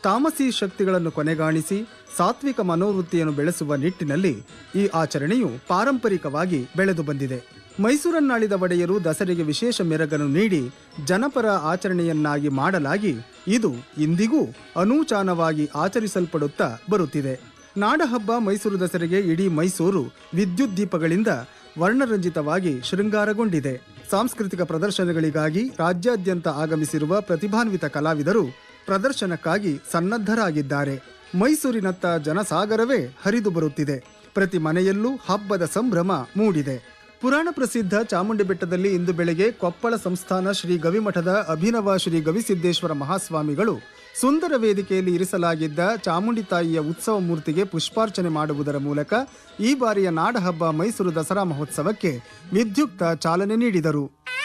ತಾಮಸಿ ಶಕ್ತಿಗಳನ್ನು ಕೊನೆಗಾಣಿಸಿ ಸಾತ್ವಿಕ ಮನೋವೃತ್ತಿಯನ್ನು ಬೆಳೆಸುವ ನಿಟ್ಟಿನಲ್ಲಿ ಈ ಆಚರಣೆಯು ಪಾರಂಪರಿಕವಾಗಿ ಬೆಳೆದು ಬಂದಿದೆ ಮೈಸೂರನ್ನಾಳಿದ ಒಡೆಯರು ದಸರೆಗೆ ವಿಶೇಷ ಮೆರಗನ್ನು ನೀಡಿ ಜನಪರ ಆಚರಣೆಯನ್ನಾಗಿ ಮಾಡಲಾಗಿ ಇದು ಇಂದಿಗೂ ಅನೂಚಾನವಾಗಿ ಆಚರಿಸಲ್ಪಡುತ್ತಾ ಬರುತ್ತಿದೆ ನಾಡಹಬ್ಬ ಮೈಸೂರು ದಸರೆಗೆ ಇಡೀ ಮೈಸೂರು ವಿದ್ಯುತ್ ದೀಪಗಳಿಂದ ವರ್ಣರಂಜಿತವಾಗಿ ಶೃಂಗಾರಗೊಂಡಿದೆ ಸಾಂಸ್ಕೃತಿಕ ಪ್ರದರ್ಶನಗಳಿಗಾಗಿ ರಾಜ್ಯಾದ್ಯಂತ ಆಗಮಿಸಿರುವ ಪ್ರತಿಭಾನ್ವಿತ ಕಲಾವಿದರು ಪ್ರದರ್ಶನಕ್ಕಾಗಿ ಸನ್ನದ್ಧರಾಗಿದ್ದಾರೆ ಮೈಸೂರಿನತ್ತ ಜನಸಾಗರವೇ ಹರಿದು ಬರುತ್ತಿದೆ ಪ್ರತಿ ಮನೆಯಲ್ಲೂ ಹಬ್ಬದ ಸಂಭ್ರಮ ಮೂಡಿದೆ ಪುರಾಣ ಪ್ರಸಿದ್ಧ ಚಾಮುಂಡಿ ಬೆಟ್ಟದಲ್ಲಿ ಇಂದು ಬೆಳಗ್ಗೆ ಕೊಪ್ಪಳ ಸಂಸ್ಥಾನ ಶ್ರೀ ಗವಿಮಠದ ಅಭಿನವ ಶ್ರೀ ಗವಿಸಿದ್ದೇಶ್ವರ ಮಹಾಸ್ವಾಮಿಗಳು ಸುಂದರ ವೇದಿಕೆಯಲ್ಲಿ ಇರಿಸಲಾಗಿದ್ದ ಚಾಮುಂಡಿ ತಾಯಿಯ ಉತ್ಸವ ಮೂರ್ತಿಗೆ ಪುಷ್ಪಾರ್ಚನೆ ಮಾಡುವುದರ ಮೂಲಕ ಈ ಬಾರಿಯ ನಾಡಹಬ್ಬ ಮೈಸೂರು ದಸರಾ ಮಹೋತ್ಸವಕ್ಕೆ ವಿದ್ಯುಕ್ತ ಚಾಲನೆ ನೀಡಿದರು